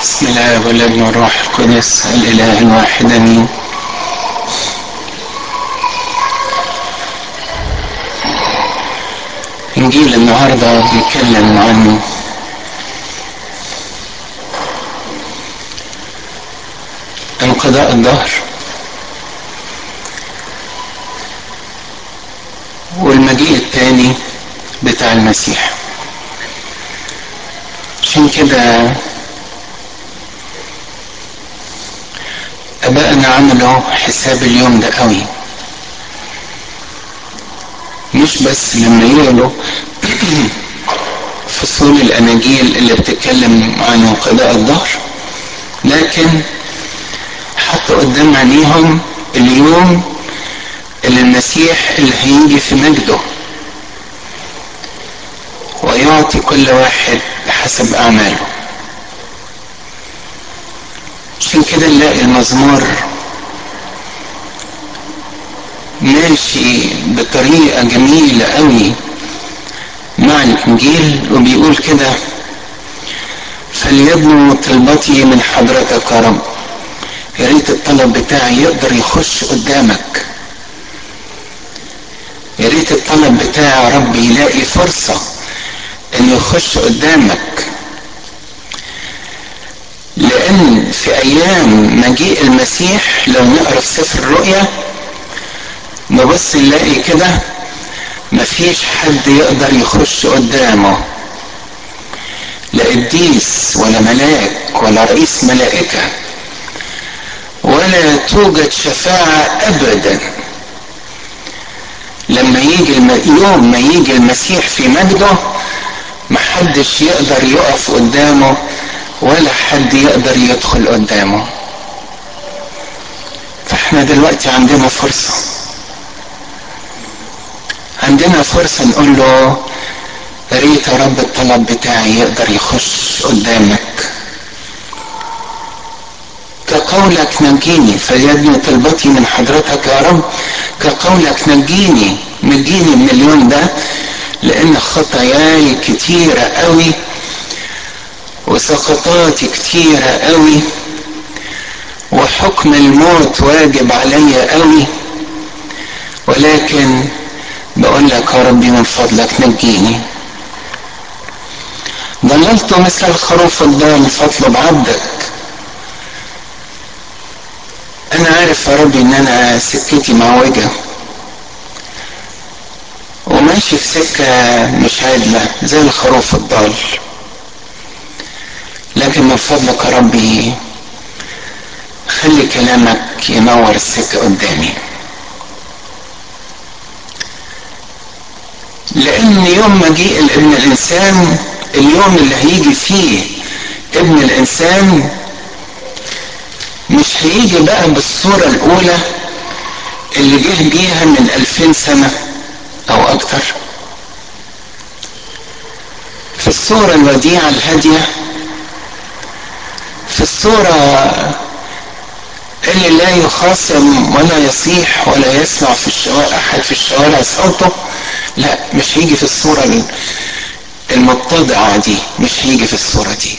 بسم الله والابن والروح القدس الاله الواحد امين انجيل النهارده بيتكلم عن انقضاء الظهر والمجيء الثاني بتاع المسيح عشان كده ابائنا عملوا حساب اليوم ده قوي مش بس لما يقولوا فصول الاناجيل اللي بتتكلم عن انقضاء الظهر لكن حطوا قدام عينيهم اليوم اللي المسيح اللي هيجي في مجده ويعطي كل واحد بحسب اعماله عشان كده نلاقي المزمور ماشي بطريقة جميلة قوي مع الإنجيل وبيقول كده فليبنوا طلبتي من حضرتك يا رب يا ريت الطلب بتاعي يقدر يخش قدامك يا ريت الطلب بتاعي يا رب يلاقي فرصة انه يخش قدامك لان في ايام مجيء المسيح لو نقرا في سفر الرؤيا نبص نلاقي كده مفيش حد يقدر يخش قدامه لا قديس ولا ملاك ولا رئيس ملائكة ولا توجد شفاعة أبدا لما يجي الم... يوم ما يجي المسيح في مجده محدش يقدر يقف قدامه ولا حد يقدر يدخل قدامه فاحنا دلوقتي عندنا فرصه عندنا فرصة نقول له يا ريت يا رب الطلب بتاعي يقدر يخش قدامك كقولك نجيني فليبني طلبتي من حضرتك يا رب كقولك نجيني نجيني من اليوم ده لان خطاياي كتيرة قوي وسقطاتي كتيرة قوي وحكم الموت واجب عليا قوي ولكن بقول لك يا ربي من فضلك نجيني ضللت مثل الخروف الضال فاطلب عبدك انا عارف يا ربي ان انا سكتي معوجة وماشي في سكة مش عادلة زي الخروف الضال لكن من فضلك يا ربي خلي كلامك ينور السكة قدامي لان يوم مجيء ابن الانسان اليوم اللي هيجي فيه ابن الانسان مش هيجي بقى بالصورة الاولى اللي جه بيها من الفين سنة او اكتر في الصورة الوديعة الهادية في الصورة اللي لا يخاصم ولا يصيح ولا يسمع في الشوارع احد في الشوارع صوته لا مش هيجي في الصورة المتضعة دي مش هيجي في الصورة دي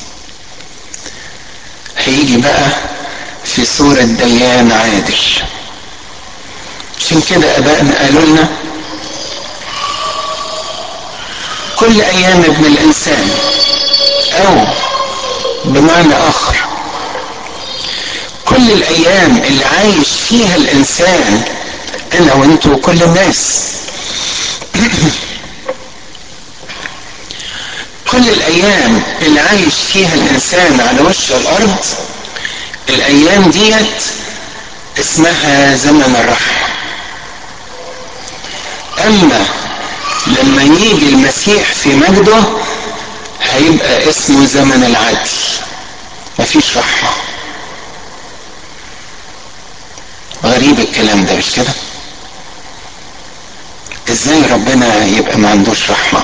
هيجي بقى في صورة ديان عادل عشان كده ابائنا قالوا لنا كل ايام ابن الانسان او بمعنى اخر كل الايام اللي عايش فيها الانسان انا وانتوا وكل الناس كل الايام اللي عايش فيها الانسان على وش الارض الايام ديت اسمها زمن الرحمة اما لما يجي المسيح في مجده هيبقى اسمه زمن العدل مفيش رحمة غريب الكلام ده مش كده ازاي ربنا يبقى ما عندوش رحمة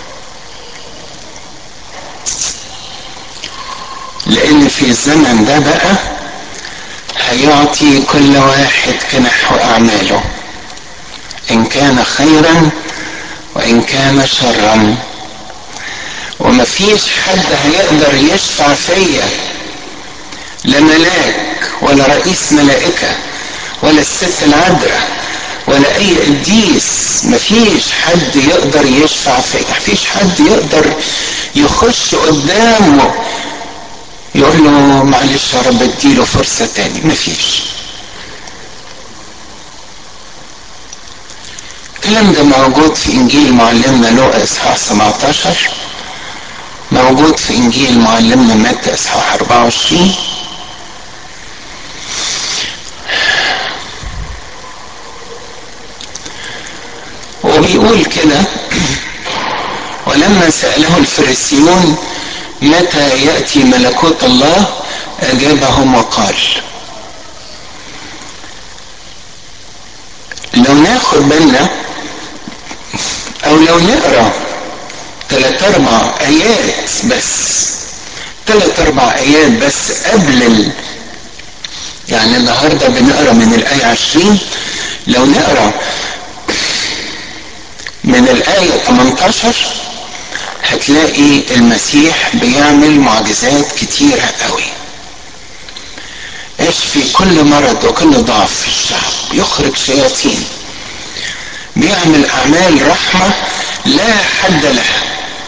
لان في الزمن ده بقى هيعطي كل واحد كنحو اعماله ان كان خيرا وان كان شرا ومفيش حد هيقدر يشفع فيا لا ملاك ولا رئيس ملائكة ولا الست العذراء ولا اي قديس مفيش حد يقدر يشفع فيك مفيش حد يقدر يخش قدامه يقول له معلش يا رب اديله فرصة تاني مفيش الكلام ده موجود في انجيل معلمنا لوقا اصحاح 17 موجود في انجيل معلمنا متى اصحاح 24 وبيقول كده ولما سأله الفريسيون متى يأتي ملكوت الله أجابهم وقال لو ناخد بالنا أو لو نقرأ ثلاث أربع آيات بس ثلاث أربع آيات بس قبل ال... يعني النهارده بنقرا من الآية 20 لو نقرا من الآية 18 هتلاقي المسيح بيعمل معجزات كتيرة قوي يشفي كل مرض وكل ضعف في الشعب يخرج شياطين بيعمل أعمال رحمة لا حد لها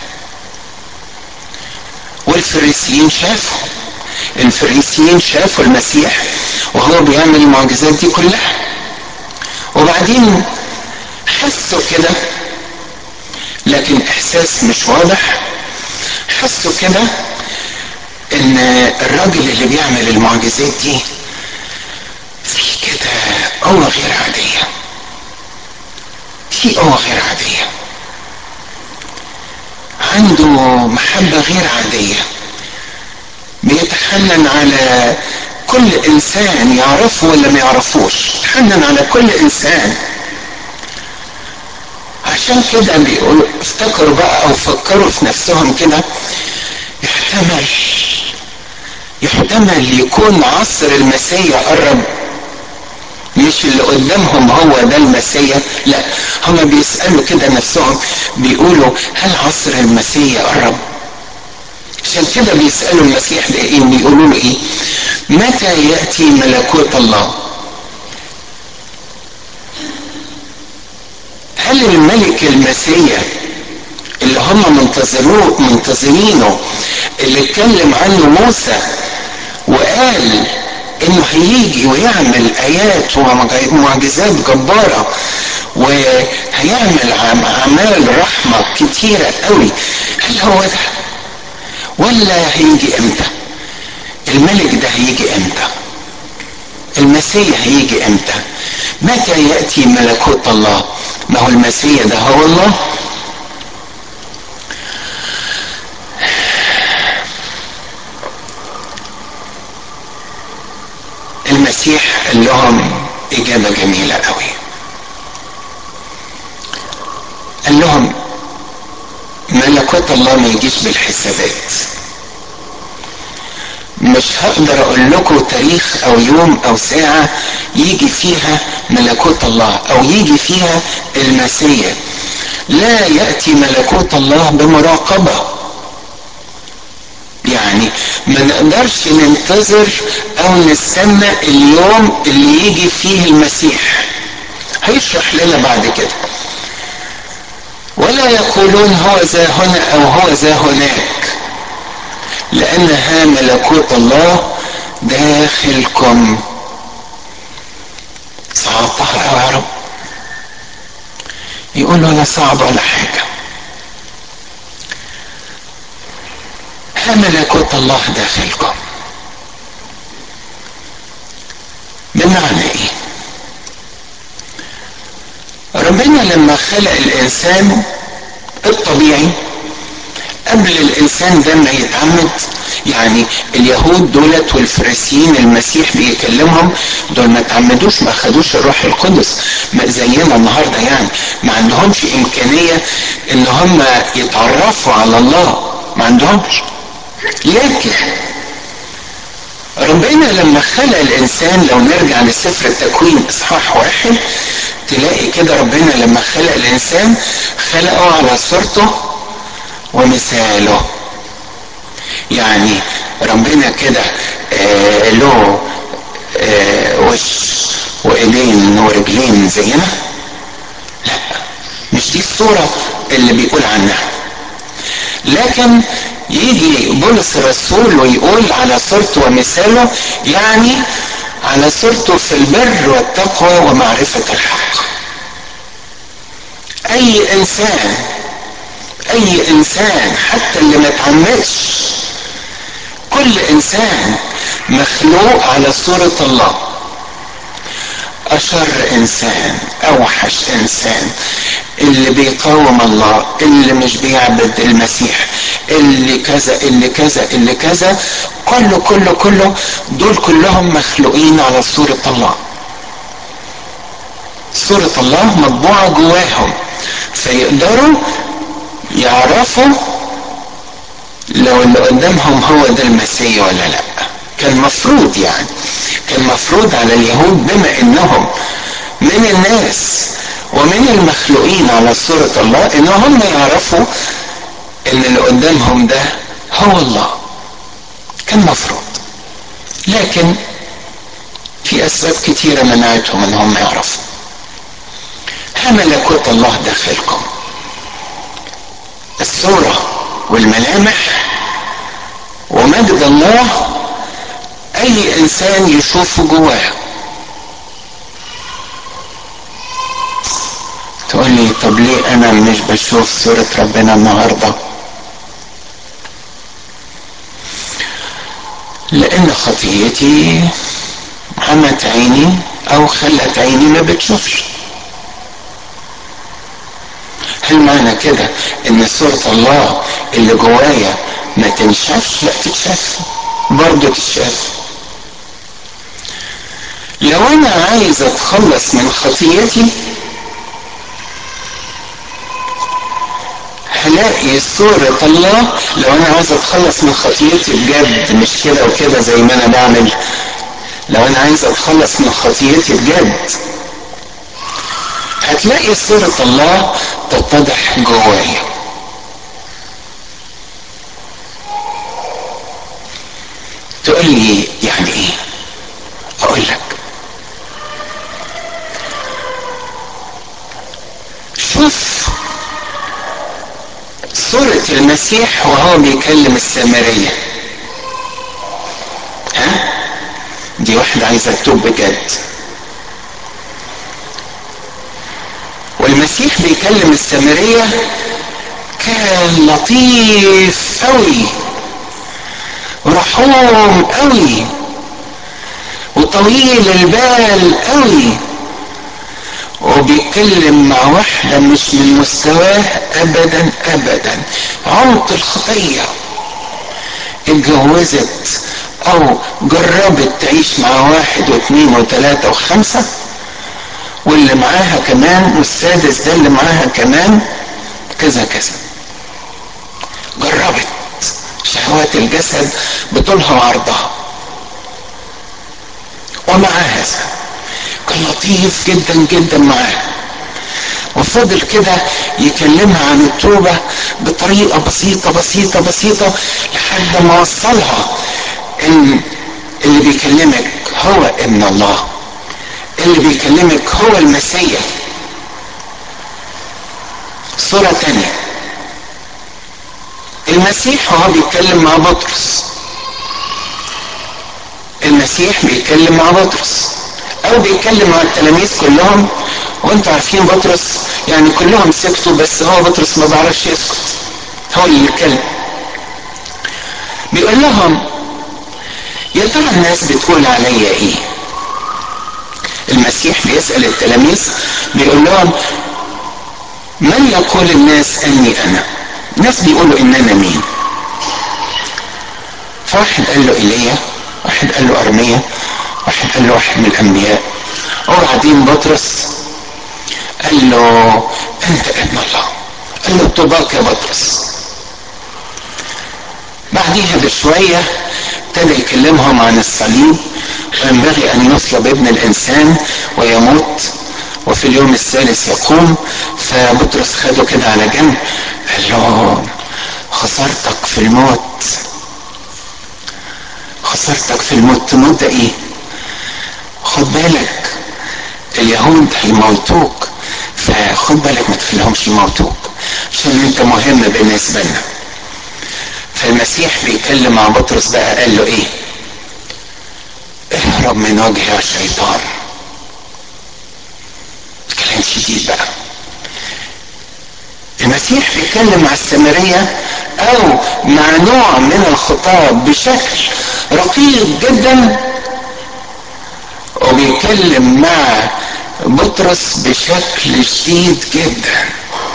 والفريسيين شافوا الفريسيين شافوا المسيح وهو بيعمل المعجزات دي كلها وبعدين حسوا كده لكن احساس مش واضح حسوا كده ان الراجل اللي بيعمل المعجزات دي في كده قوة غير عادية في قوة غير عادية عنده محبة غير عادية بيتحنن على كل انسان يعرفه ولا ما يعرفوش يتحنن على كل انسان عشان كده بيقولوا افتكروا بقى او فكروا في نفسهم كده يحتمل يحتمل يكون عصر المسيا قرب مش اللي قدامهم هو ده المسيا لا هم بيسألوا كده نفسهم بيقولوا هل عصر المسيا قرب عشان كده بيسألوا المسيح ده ايه بيقولوا له ايه متى يأتي ملكوت الله هل الملك المسيا اللي هم منتظروه منتظرينه اللي اتكلم عنه موسى وقال انه هيجي ويعمل ايات ومعجزات جباره وهيعمل اعمال رحمه كتيره قوي هل هو ده ولا هيجي امتى الملك ده هيجي امتى المسيح هيجي امتى متى ياتي ملكوت الله ما هو المسيح ده هو الله المسيح قال لهم إجابة جميلة قوي قال لهم ملكوت الله ما يجيش بالحسابات مش هقدر اقول لكم تاريخ او يوم او ساعة يجي فيها ملكوت الله او يجي فيها المسيح لا يأتي ملكوت الله بمراقبة يعني ما نقدرش ننتظر او نستنى اليوم اللي يجي فيه المسيح هيشرح لنا بعد كده ولا يقولون هو ذا هنا او هو ذا هناك لانها ملكوت الله داخلكم صعبتها يا رب يقول ولا صعب ولا حاجه ها ملكوت الله داخلكم بمعنى ايه ربنا لما خلق الانسان الطبيعي قبل الانسان ده ما يتعمد يعني اليهود دولت والفريسيين المسيح بيكلمهم دول ما تعمدوش ما خدوش الروح القدس ما زينا النهارده يعني ما عندهمش امكانيه ان هم يتعرفوا على الله ما عندهمش لكن ربنا لما خلق الانسان لو نرجع لسفر التكوين اصحاح واحد تلاقي كده ربنا لما خلق الانسان خلقه على صورته ومثاله يعني ربنا كده آه له آه وش وايدين ورجلين زينا لا مش دي الصورة اللي بيقول عنها لكن يجي بولس الرسول ويقول على صورته ومثاله يعني على صورته في البر والتقوى ومعرفة الحق اي انسان اي انسان حتى اللي ما اتعمدش كل انسان مخلوق على صورة الله اشر انسان اوحش انسان اللي بيقاوم الله اللي مش بيعبد المسيح اللي كذا اللي كذا اللي كذا كله كله كله دول كلهم مخلوقين على صورة الله صورة الله مطبوعة جواهم فيقدروا يعرفوا لو اللي قدامهم هو ده المسيح ولا لا كان مفروض يعني كان مفروض على اليهود بما انهم من الناس ومن المخلوقين على صورة الله ان هم يعرفوا ان اللي قدامهم ده هو الله كان مفروض لكن في اسباب كتيرة منعتهم ان هم يعرفوا ها ملكوت الله داخلكم الصورة والملامح ومجد الله اي انسان يشوفه جواه تقول لي طب ليه انا مش بشوف صورة ربنا النهاردة لان خطيتي عمت عيني او خلت عيني ما بتشوفش هل معنى كده ان صورة الله اللي جوايا ما تنشافش لا تتشاف برضه تتشاف لو انا عايز اتخلص من خطيتي هلاقي صورة الله لو انا عايز اتخلص من خطيتي بجد مش كده وكده زي ما انا بعمل لو انا عايز اتخلص من خطيتي بجد هتلاقي صورة الله تتضح جوايا تقول لي يعني ايه اقول لك شوف صورة المسيح وهو بيكلم السامرية ها دي واحدة عايزة تتوب بجد والمسيح بيكلم السامرية كان لطيف قوي ورحوم قوي وطويل البال قوي وبيتكلم مع واحدة مش من مستواه أبدا أبدا عمق الخطية اتجوزت أو جربت تعيش مع واحد واثنين وثلاثة وخمسة واللي معاها كمان والسادس ده اللي معاها كمان كذا كذا جربت شهوات الجسد بطولها وعرضها ومع هذا كان لطيف جدا جدا معاها وفضل كده يكلمها عن التوبة بطريقة بسيطة بسيطة بسيطة لحد ما وصلها ان اللي بيكلمك هو ابن الله اللي بيكلمك هو المسيح صورة تانية المسيح وهو بيتكلم مع بطرس المسيح بيتكلم مع بطرس او بيتكلم مع التلاميذ كلهم وانتوا عارفين بطرس يعني كلهم سكتوا بس هو بطرس ما بيعرفش يسكت هو اللي يتكلم بيقول لهم يا ترى الناس بتقول عليا ايه المسيح بيسأل التلاميذ بيقول لهم من يقول الناس اني انا الناس بيقولوا ان انا مين فواحد قال له ايليا واحد قال له ارميا واحد قال له واحد من الانبياء وبعدين بطرس قال له انت ابن الله قال له طوباك يا بطرس بعديها بشوية ابتدى يكلمهم عن الصليب وينبغي ان يصلب ابن الانسان ويموت وفي اليوم الثالث يقوم فبطرس خده كده على جنب قال له خسارتك في الموت خسارتك في الموت تموت ده ايه خد بالك اليهود هيموتوك فخد بالك ما تخليهمش يموتوك عشان انت مهم بالنسبه لنا فالمسيح بيتكلم مع بطرس بقى قال له ايه اهرب من وجه يا شيطان كلام شديد بقى المسيح بيتكلم مع السامرية او مع نوع من الخطاب بشكل رقيق جدا وبيتكلم مع بطرس بشكل شديد جدا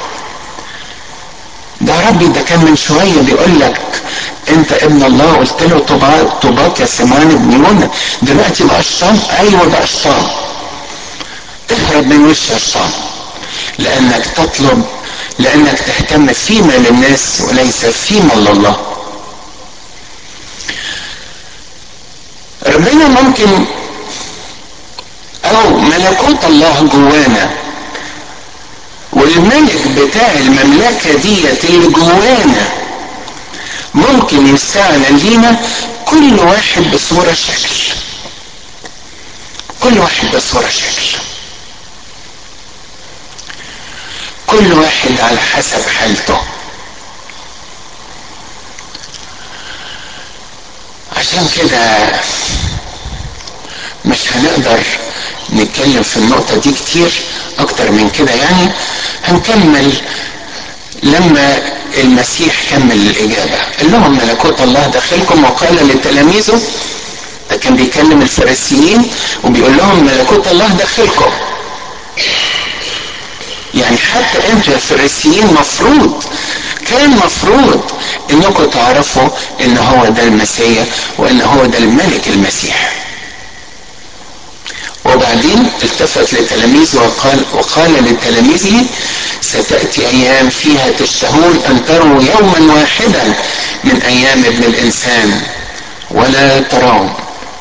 ده ربي ده كان من شوية بيقول لك انت ابن الله قلت له طباك يا سمان ابن يونا دلوقتي بقى الشام ايوه بقى الشام اهرب من وش الشام لانك تطلب لانك تهتم فيما للناس وليس فيما لله ربنا ممكن او ملكوت الله جوانا والملك بتاع المملكة ديت اللي جوانا ممكن يستعلن لينا كل واحد بصورة شكل كل واحد بصورة شكل كل واحد على حسب حالته عشان كده مش هنقدر نتكلم في النقطة دي كتير أكتر من كده يعني هنكمل لما المسيح كمل الإجابة قال لهم ملكوت الله داخلكم وقال لتلاميذه ده كان بيكلم الفريسيين وبيقول لهم ملكوت الله داخلكم يعني حتى انتوا يا فريسيين مفروض كان مفروض انكم تعرفوا ان هو ده المسيح وان هو ده الملك المسيح وبعدين التفت لتلاميذه وقال وقال لتلاميذه ستأتي أيام فيها تشتهون أن تروا يوما واحدا من أيام ابن الإنسان ولا ترون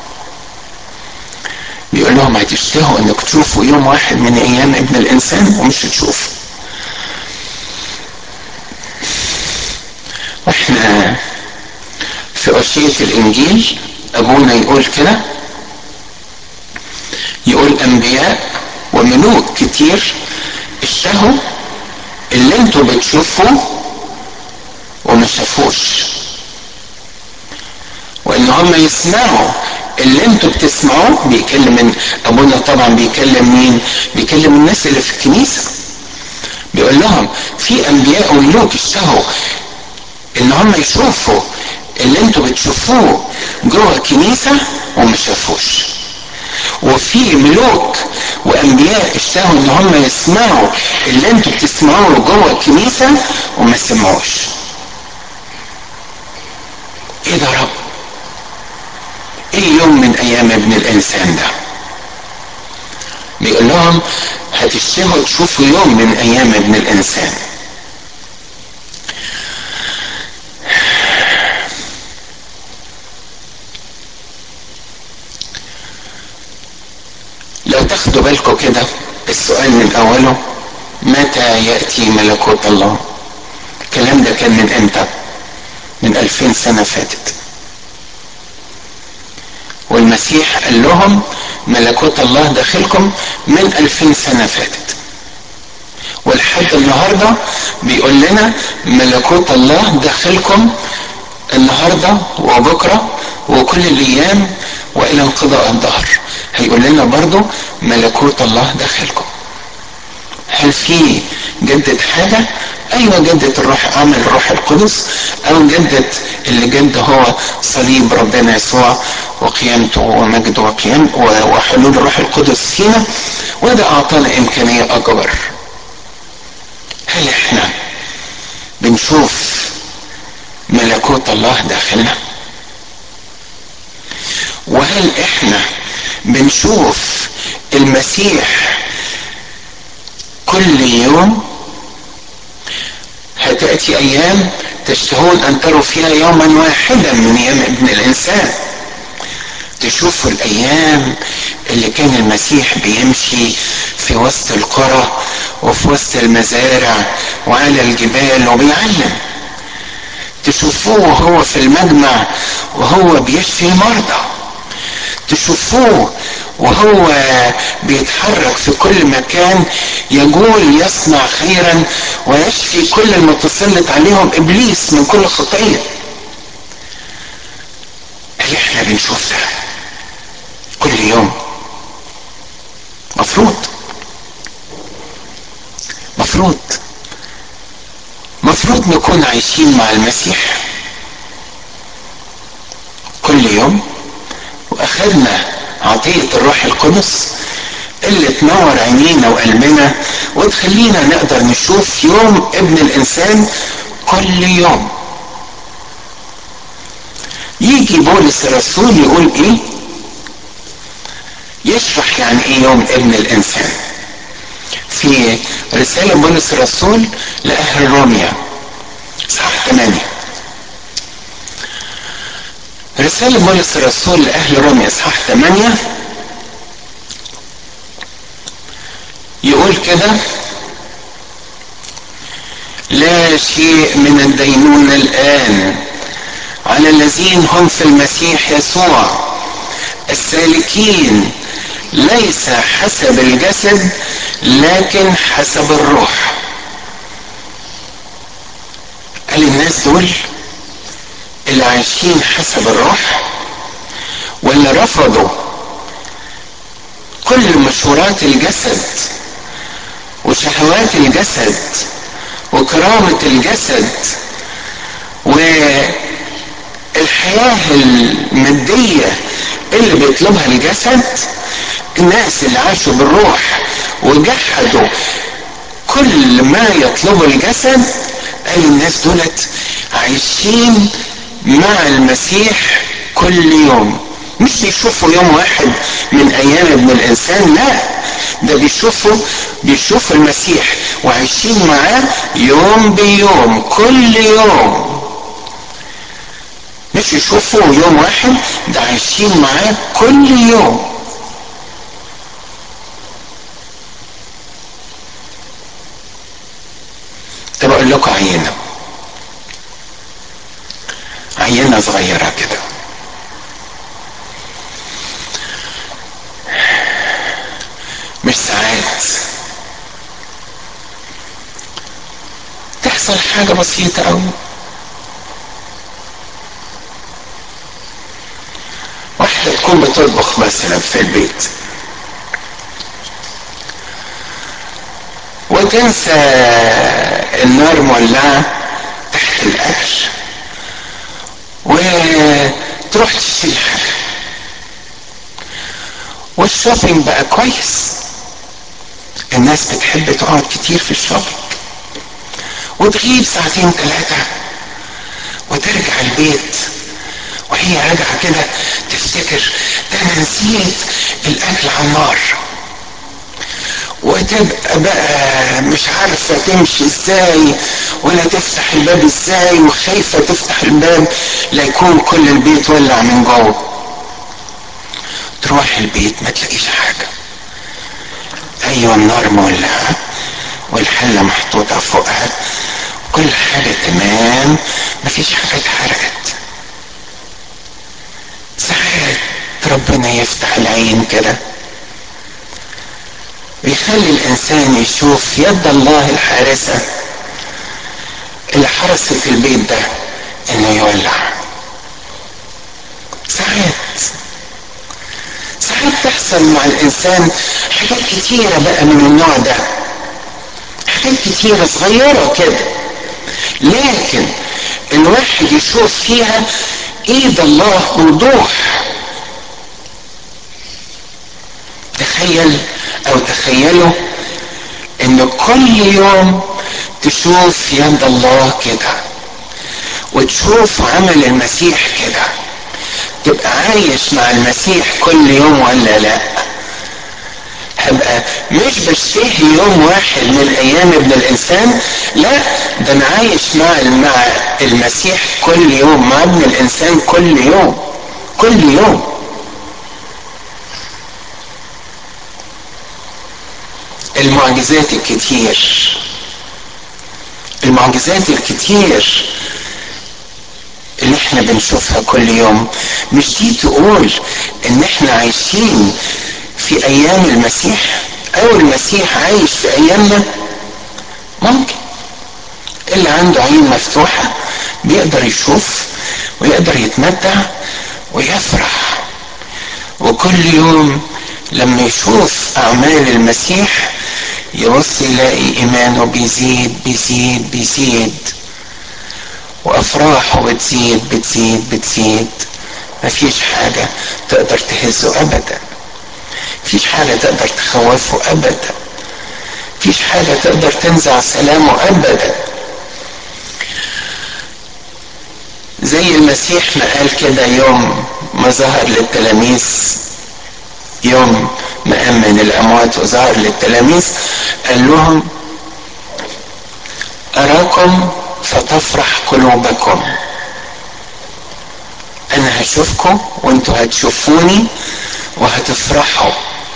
بيقول لهم هتشتهوا انك تشوفوا يوم واحد من ايام ابن الانسان ومش تشوفوا واحنا في أشية الإنجيل أبونا يقول كده يقول أنبياء وملوك كتير اشتهوا اللي انتوا بتشوفوه وما شافوش وان هم يسمعوا اللي انتوا بتسمعوه بيكلم من ابونا طبعا بيكلم مين بيكلم الناس اللي في الكنيسه بيقول لهم في انبياء وملوك اشتهوا ان هم يشوفوا اللي انتوا بتشوفوه جوه الكنيسه وما شافوش وفي ملوك وانبياء اشتهوا ان هم يسمعوا اللي انتوا بتسمعوه جوه الكنيسه وما سمعوش ايه ده رب ايه يوم من ايام ابن الانسان ده بيقول لهم هتشتهوا تشوفوا يوم من ايام ابن الانسان لو تاخدوا بالكم كده السؤال من اوله متى ياتي ملكوت الله الكلام ده كان من امتى من الفين سنه فاتت والمسيح قال لهم ملكوت الله داخلكم من الفين سنه فاتت ولحد النهارده بيقول لنا ملكوت الله داخلكم النهارده وبكره وكل الايام والى انقضاء الدهر هيقول لنا برضو ملكوت الله داخلكم هل في جدد حاجة ايوه جدد الروح عمل الروح القدس او جدد اللي جد هو صليب ربنا يسوع وقيامته ومجده وقيام وحلول الروح القدس فينا وده اعطانا امكانية اكبر هل احنا بنشوف ملكوت الله داخلنا وهل احنا بنشوف المسيح كل يوم هتأتي أيام تشتهون أن تروا فيها يوما واحدا من أيام ابن الإنسان تشوفوا الأيام اللي كان المسيح بيمشي في وسط القرى وفي وسط المزارع وعلى الجبال وبيعلم تشوفوه وهو في المجمع وهو بيشفي المرضى تشوفوه وهو بيتحرك في كل مكان يقول يصنع خيرا ويشفي كل المتسلط عليهم ابليس من كل خطيه هل احنا بنشوف ده كل يوم مفروض مفروض مفروض نكون عايشين مع المسيح كل يوم واخدنا عطية الروح القدس اللي تنور عينينا وقلبنا وتخلينا نقدر نشوف يوم ابن الانسان كل يوم يجي بولس الرسول يقول ايه يشرح يعني ايه يوم ابن الانسان في رسالة بولس الرسول لأهل روميا صح 8 رسالة بولس الرسول لأهل روميا صح 8 يقول كده لا شيء من الدينونة الآن على الذين هم في المسيح يسوع السالكين ليس حسب الجسد لكن حسب الروح قال الناس دول اللي عايشين حسب الروح واللي رفضوا كل مشورات الجسد وشهوات الجسد وكرامة الجسد والحياة المادية اللي بيطلبها الجسد الناس اللي عاشوا بالروح وجحدوا كل ما يطلبه الجسد قال الناس دولت عايشين مع المسيح كل يوم مش بيشوفوا يوم واحد من ايام ابن الانسان لا ده بيشوفوا بيشوفوا المسيح وعايشين معاه يوم بيوم كل يوم مش يشوفوا يوم واحد ده عايشين معاه كل يوم طب اقول لكم عينه عينه صغيره كده مش ساعات تحصل حاجه بسيطه قوي واحده تكون بتطبخ مثلا في البيت وتنسى النار مولعة تحت الأكل وتروح تشتري حاجة والشوبينج بقى كويس الناس بتحب تقعد كتير في الشوبينج وتغيب ساعتين ثلاثة وترجع البيت وهي راجعة كده تفتكر ده أنا نسيت الأكل على النار وتبقى بقى مش عارفة تمشي ازاي ولا تفتح الباب ازاي وخايفة تفتح الباب لا يكون كل البيت ولع من جوه تروح البيت ما تلاقيش حاجة ايوه النار مولعة والحلة محطوطة فوقها كل حاجة تمام مفيش حاجة اتحرقت ساعات ربنا يفتح العين كده بيخلي الانسان يشوف يد الله الحارسة اللي حرست البيت ده انه يولع ساعات ساعات تحصل مع الانسان حاجات كتيرة بقى من النوع ده حاجات كتيرة صغيرة كده لكن الواحد يشوف فيها ايد الله بوضوح تخيل او تخيلوا ان كل يوم تشوف يد الله كده وتشوف عمل المسيح كده تبقى عايش مع المسيح كل يوم ولا لا هبقى مش بشتهي يوم واحد من ايام ابن الانسان لا ده انا عايش مع مع المسيح كل يوم مع ابن الانسان كل يوم كل يوم المعجزات الكتير المعجزات الكتير احنا بنشوفها كل يوم مش دي تقول ان احنا عايشين في ايام المسيح او المسيح عايش في ايامنا ممكن اللي عنده عين مفتوحة بيقدر يشوف ويقدر يتمتع ويفرح وكل يوم لما يشوف اعمال المسيح يبص يلاقي ايمانه بيزيد بيزيد بيزيد وافراحه بتزيد بتزيد بتزيد مفيش حاجة تقدر تهزه ابدا مفيش حاجة تقدر تخوفه ابدا مفيش حاجة تقدر تنزع سلامه ابدا زي المسيح ما قال كده يوم ما ظهر للتلاميذ يوم ما قام من الاموات وظهر للتلاميذ قال لهم اراكم فتفرح قلوبكم انا هشوفكم وانتوا هتشوفوني وهتفرحوا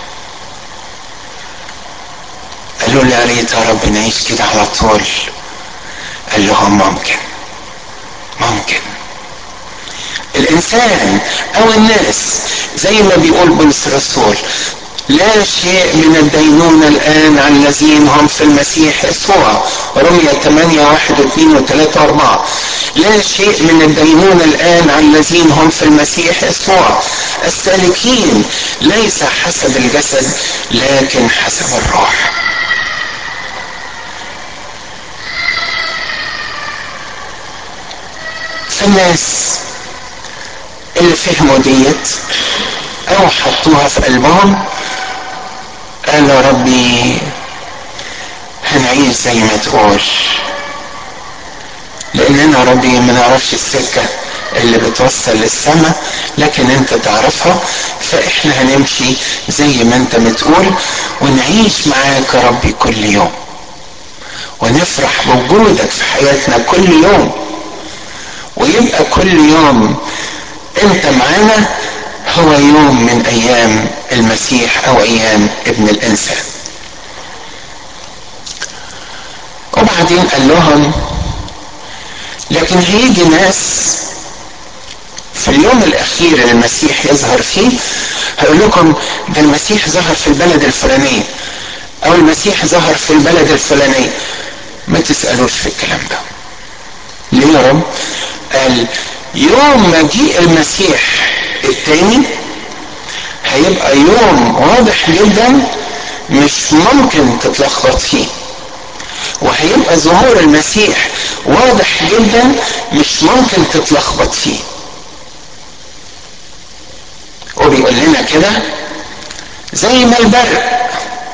قالوا لي يا ريت يا رب نعيش كده على طول قال لهم ممكن ممكن الانسان او الناس زي ما بيقول بولس الرسول لا شيء من الدينونة الآن على الذين هم في المسيح يسوع رمية 8 1 و2 و3 و4 لا شيء من الدينونة الآن على الذين هم في المسيح يسوع السالكين ليس حسب الجسد لكن حسب الروح فالناس اللي فهموا ديت او حطوها في قلبهم قالوا ربي هنعيش زي ما تقول لاننا ربي ما نعرفش السكة اللي بتوصل للسماء لكن انت تعرفها فاحنا هنمشي زي ما انت بتقول ونعيش معاك يا ربي كل يوم ونفرح بوجودك في حياتنا كل يوم ويبقى كل يوم انت معانا هو يوم من ايام المسيح او ايام ابن الانسان وبعدين قال لهم لكن هيجي ناس في اليوم الاخير اللي المسيح يظهر فيه هقول لكم ده المسيح ظهر في البلد الفلانيه او المسيح ظهر في البلد الفلانيه ما تسالوش في الكلام ده ليه يا رب قال يوم مجيء المسيح التاني هيبقى يوم واضح جدا مش ممكن تتلخبط فيه وهيبقى ظهور المسيح واضح جدا مش ممكن تتلخبط فيه وبيقول لنا كده زي ما البرق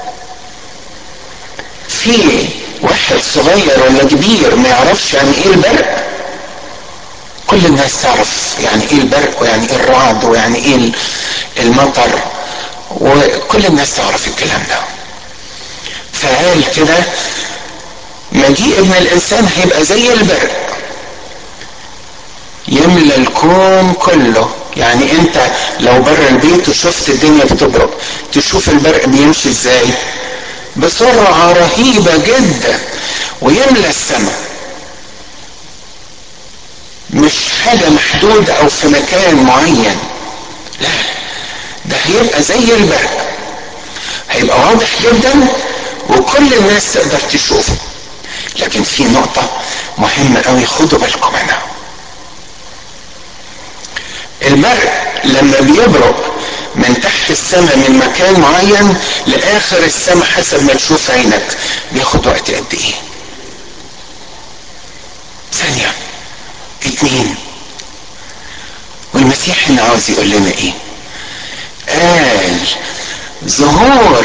في واحد صغير ولا كبير ما يعرفش يعني ايه البرق كل الناس تعرف يعني ايه البرق ويعني ايه الرعد ويعني ايه المطر وكل الناس تعرف الكلام ده فقال كده مجيء ابن الانسان هيبقى زي البرق يملى الكون كله يعني انت لو بره البيت وشفت الدنيا بتبرق تشوف البرق بيمشي ازاي بسرعة رهيبة جدا ويملى السماء مش حاجة محدودة او في مكان معين لا ده هيبقى زي البرق هيبقى واضح جدا وكل الناس تقدر تشوفه لكن في نقطة مهمة قوي خدوا بالكم منها البرق لما بيبرق من تحت السماء من مكان معين لاخر السماء حسب ما تشوف عينك بياخد وقت قد ايه ثانية اتنين والمسيح هنا عاوز يقول لنا ايه قال ظهور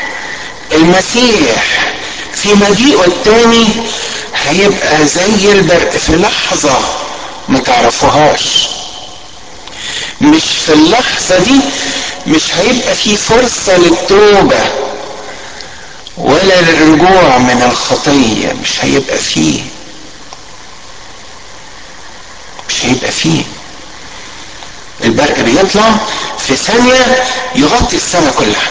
المسيح في مجيئه التاني هيبقى زي البرق في لحظة ما تعرفوهاش مش في اللحظة دي مش هيبقى في فرصة للتوبة ولا للرجوع من الخطية مش هيبقى فيه مش هيبقى فيه البرق بيطلع في ثانية يغطي السماء كلها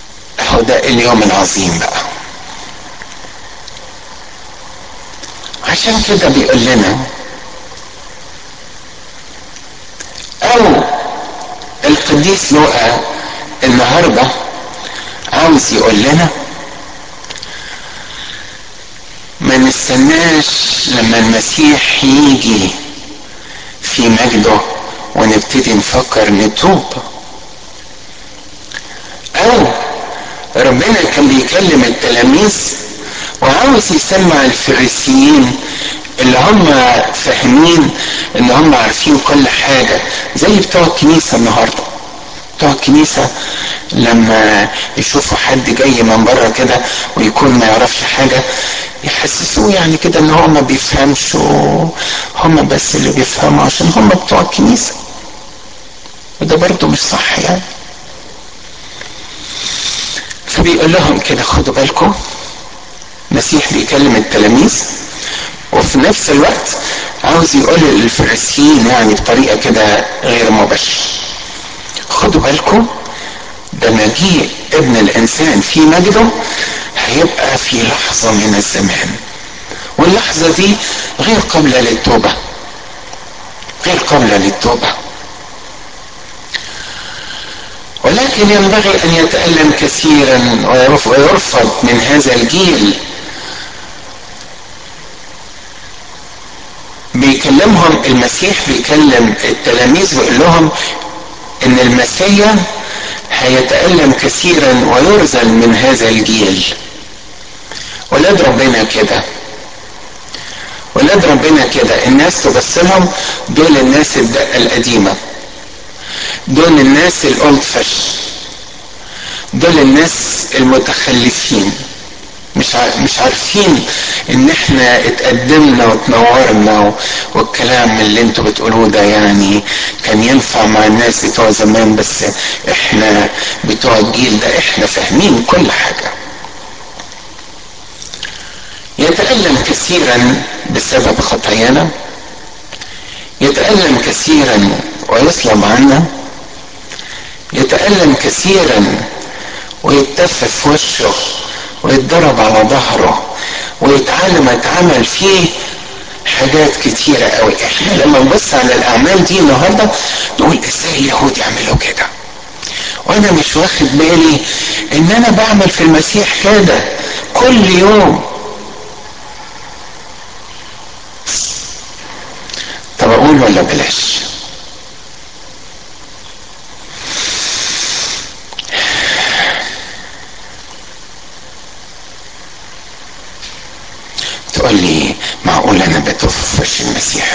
اهو ده اليوم العظيم بقى عشان كده بيقول لنا او القديس لوقا النهارده عاوز يقول لنا ما نستناش لما المسيح يجي في مجده ونبتدي نفكر نتوب او ربنا كان بيكلم التلاميذ وعاوز يسمع الفريسيين اللي هم فاهمين ان هم عارفين كل حاجة زي بتوع الكنيسة النهاردة بتوع الكنيسة لما يشوفوا حد جاي من بره كده ويكون ما يعرفش حاجة يحسسوه يعني كده ان هو ما بيفهمش هم بس اللي بيفهموا عشان هم بتوع الكنيسة وده برضه مش صح يعني فبيقول لهم كده خدوا بالكم المسيح بيكلم التلاميذ وفي نفس الوقت عاوز يقول للفريسيين يعني بطريقة كده غير مباشرة خدوا بالكم ده مجيء ابن الانسان في مجده هيبقى في لحظة من الزمان واللحظة دي غير قابلة للتوبة غير قابلة للتوبة ولكن ينبغي ان يتألم كثيرا ويرفض من هذا الجيل بيكلمهم المسيح بيكلم التلاميذ ويقول لهم ان المسيا هيتألم كثيرا ويرزل من هذا الجيل ولاد ربنا كده ولاد ربنا كده الناس تبص لهم دول الناس الدقة القديمة دول الناس الاولد فش دول الناس المتخلفين مش مش عارفين ان احنا اتقدمنا وتنورنا والكلام اللي انتوا بتقولوه ده يعني كان ينفع مع الناس بتوع زمان بس احنا بتوع الجيل ده احنا فاهمين كل حاجة يتألم كثيرا بسبب خطايانا يتألم كثيرا ويصلب عنا يتألم كثيرا ويتف في وشه ويتضرب على ظهره ويتعلم يتعمل فيه حاجات كتيرة قوي احنا لما نبص على الاعمال دي النهاردة نقول ازاي اليهود يعملوا كده وانا مش واخد بالي ان انا بعمل في المسيح كده كل يوم طب اقول ولا بلاش تقول لي معقول انا بتوف في وش المسيح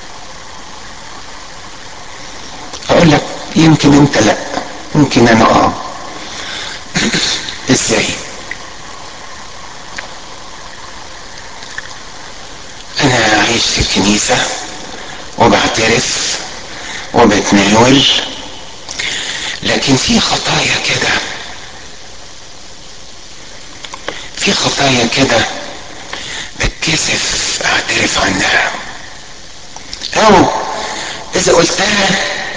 اقول لك يمكن انت لا يمكن انا اه ازاي انا عايش في الكنيسة وبعترف وبتناول لكن في خطايا كده في خطايا كده بتكسف اعترف عنها او اذا قلتها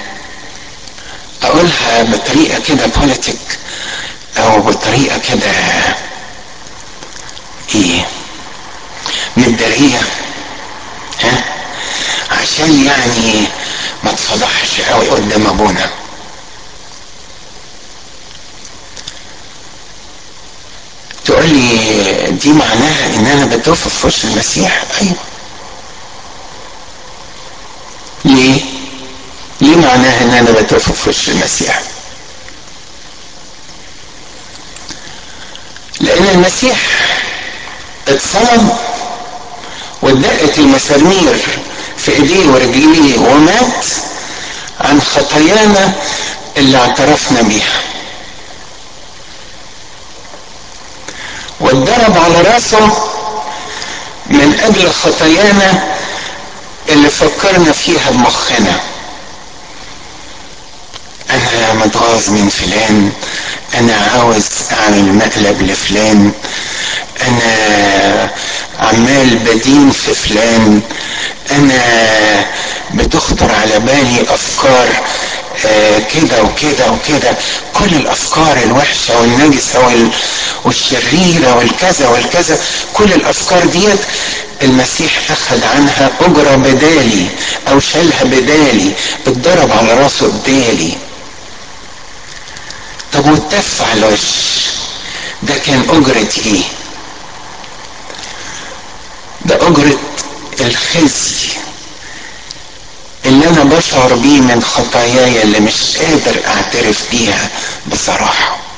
اقولها بطريقه كده بوليتيك او بطريقه كده ايه متداريه ها عشان يعني ما تفضحش قوي قدام ابونا تقول لي دي معناها ان انا بتوف في وش المسيح ايوه ليه ليه معناها ان انا بتوف في وش المسيح لان المسيح اتصلب واتدقت المسامير في ايديه ورجليه ومات عن خطايانا اللي اعترفنا بيها واتضرب على راسه من اجل خطايانا اللي فكرنا فيها بمخنا انا متغاظ من فلان انا عاوز اعمل مقلب لفلان انا عمال بدين في فلان انا بتخطر على بالي افكار آه كده وكده وكده كل الافكار الوحشه والنجسه وال والشريره والكذا والكذا كل الافكار ديت المسيح اخذ عنها اجرة بدالي او شالها بدالي اتضرب على راسه بدالي طب والتف على الوش ده كان اجرة ايه ده اجرة الخزي اللي انا بشعر بيه من خطاياي اللي مش قادر اعترف بيها بصراحة